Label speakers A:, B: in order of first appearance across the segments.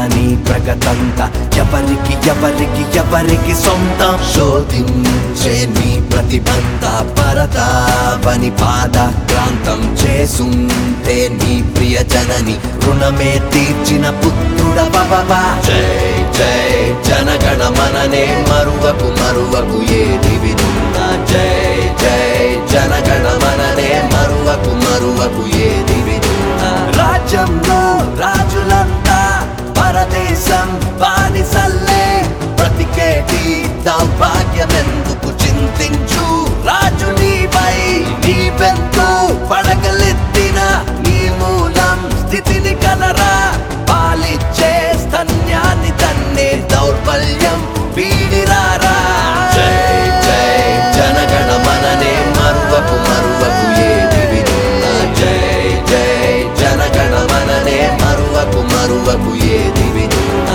A: నీ ప్రగతంత ఎవరికి ఎవరికి ఎవరికి సొంతం శోధించే నీ ప్రతిబంధ పరతావని పాద క్రాంతం చేసుంటే నీ ప్రియ జనని రుణమే తీర్చిన పుత్రుడ బాబా జై జై జనగణ మననే మరువకు మరువకు ఏది వినున్నా జై జై జనగణ మననే మరువకు మరువకు ఏది వినున్నా రాజ్యంలో రాజులంతా పరదేశం బానిసల్లే బ్రతికేటి దౌర్భాగ్యమెందుకు చింతించు రాజు నీపై నీవెంతో పడగలెత్తిన నీ మూలం స్థితిని కలరా పాలిచ్చే స్తన్యాన్ని తన్నే దౌర్బల్యం వీడిరారా జై జై జనగణ మననే మరువకు మరువకు ఏది వినున్నా జై జై జనగణ మననే మరువకు మరువకు ఏది వినున్నా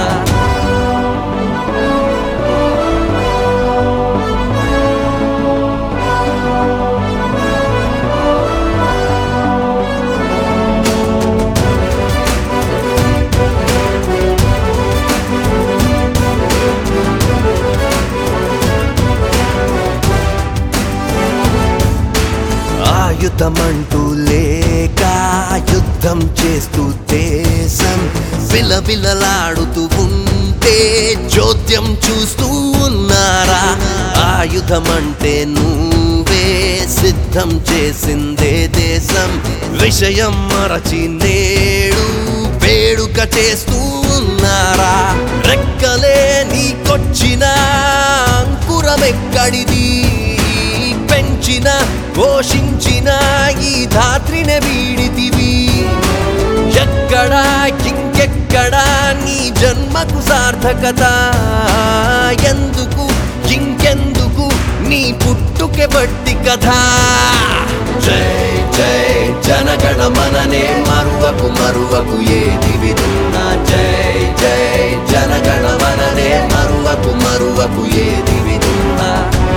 A: ఆయుధమంటూ లేక యుద్ధం చేస్తూ దేశం విలవిలలాడుతూ ఉంటే చోద్యం చూస్తూ ఉన్నారా ఆయుధమంటే నువ్వే సిద్ధం చేసిందే దేశం విషయం మరచి నేడు వేడుక చేస్తూ ఉన్నారా రెక్కలే నీకొచ్చిన అంకురమెక్కడిది పెంచిన పోషించిన ఈ ధాత్రిని వీడితివి ఎక్కడా ఇంకెక్కడా నీ జన్మకు సార్థకత ఎందుకు ఇంకెందుకు నీ పుట్టుకే బట్టి కథ జై జై జనగణ మననే మరువకు మరువకు ఏది వినున్నా జై జై జనగణ మననే మరువకు మరువకు ఏది వినున్నా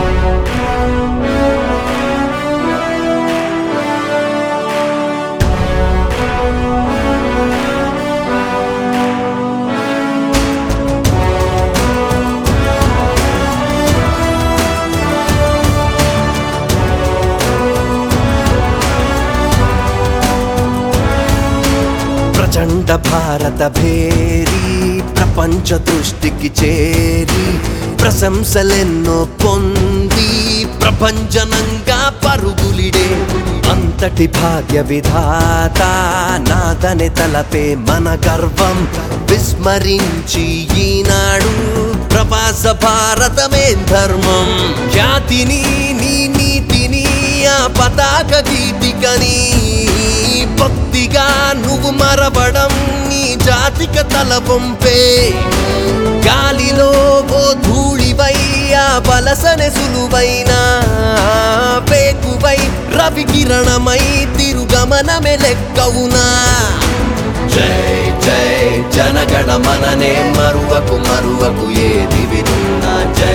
A: ప్రచండ భారత భేరి ప్రపంచ దృష్టికి చేరి ప్రశంసలెన్నో పొంది ప్రపంచనంగా పరుగులిడే అంతటి భాగ్య విధాత నాదనే తలపే మన గర్వం విస్మరించి ఈనాడు ప్రవాస భారతమే ధర్మం ఖ్యాతిని నీ నీతిని ఆ పతాక గీతికని భక్తిగా నువ్వు మరవడం నీ జాతిక తల పంపే గాలిలో ఓ ధూళివై ఆ బలసన సులువైన పేకువై రవి కిరణమై తిరుగమనమే లెక్కవునా జై జై జనగణ మననే మరువకు మరువకు ఏది వినున్నా జై